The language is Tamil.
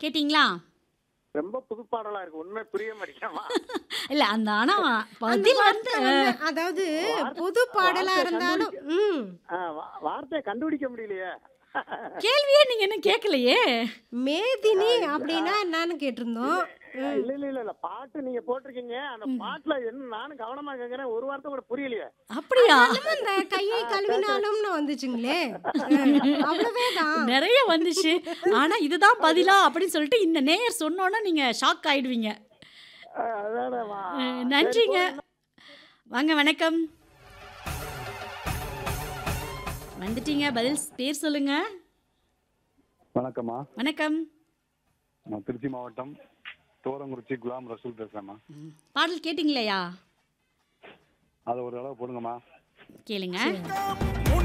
கேட்டிங்களா ரொம்ப புதுப்பாடலா இருக்கு உண்மை புரிய மாட்டேங்கம்மா இல்ல அந்த ஆனா அந்த பதில் வந்து வார்த்தை வந்து, அதாவது புது பாடலா வார்த்தை இருந்தாலும் ம் ஆ, வா- வார்த்தையை கண்டுபிடிக்க முடியலையே கேள்வியே நீங்க என்ன கேட்கலையே மேதினி அப்படின்னா என்னன்னு கேட்டிருந்தோம் இல்ல இல்ல இல்ல இல்ல பாட்டு நீங்க போட்டிருக்கீங்க அந்த பாட்டுல என்ன நானும் கவனமா கேக்குறேன் ஒரு வார்த்தை கூட புரியலையே அப்படியா அந்த கையை கழுவினாலும்னு வந்துச்சுங்களே அவ்வளவே தான் நிறைய வந்துச்சு ஆனா இதுதான் பதிலா அப்படின்னு சொல்லிட்டு இந்த நேயர் சொன்னோன்னா நீங்க ஷாக் ஆயிடுவீங்க ஆ, அதானேம்மா. அஹ், நன்றிங்க வாங்க வணக்கம் வந்துட்டீங்க பதில் பேர் சொல்லுங்க வணக்கம்மா வணக்கம் நான் திருச்சி மாவட்டம் தோரங்குறிச்சி குலாம் ரசூல் பேசுறேம்மா பாடல் கேட்டிங்களையா அதை ஒரு அளவு போடுங்கம்மா கேளுங்க